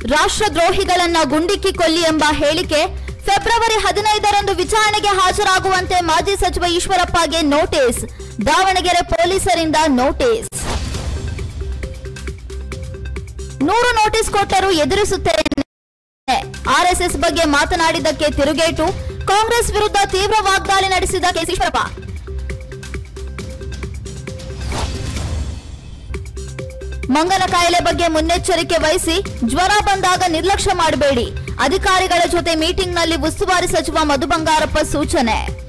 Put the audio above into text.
ರಾಷ್ಟ್ರದ್ರೋಹಿಗಳನ್ನ ಗುಂಡಿಕ್ಕಿ ಕೊಲ್ಲಿ ಎಂಬ ಹೇಳಿಕೆ ಫೆಬ್ರವರಿ ಹದಿನೈದರಂದು ವಿಚಾರಣೆಗೆ ಹಾಜರಾಗುವಂತೆ ಮಾಜಿ ಸಚಿವ ಈಶ್ವರಪ್ಪಗೆ ನೋಟಿಸ್ ದಾವಣಗೆರೆ ಪೊಲೀಸರಿಂದ ನೋಟಿಸ್ ನೂರು ನೋಟಿಸ್ ಕೊಟ್ಟರೂ ಎದುರಿಸುತ್ತೇನೆ ಆರ್ಎಸ್ಎಸ್ ಬಗ್ಗೆ ಮಾತನಾಡಿದ್ದಕ್ಕೆ ತಿರುಗೇಟು ಕಾಂಗ್ರೆಸ್ ವಿರುದ್ಧ ತೀವ್ರ ವಾಗ್ದಾಳಿ ನಡೆಸಿದ ಕೆಸಿ ಈಶ್ವರಪ್ಪ ಮಂಗನ ಕಾಯಿಲೆ ಬಗ್ಗೆ ಮುನ್ನೆಚ್ಚರಿಕೆ ವಹಿಸಿ ಜ್ವರ ಬಂದಾಗ ನಿರ್ಲಕ್ಷ್ಯ ಮಾಡಬೇಡಿ ಅಧಿಕಾರಿಗಳ ಜೊತೆ ಮೀಟಿಂಗ್ನಲ್ಲಿ ಉಸ್ತುವಾರಿ ಸಚಿವ ಮಧು ಬಂಗಾರಪ್ಪ ಸೂಚನೆ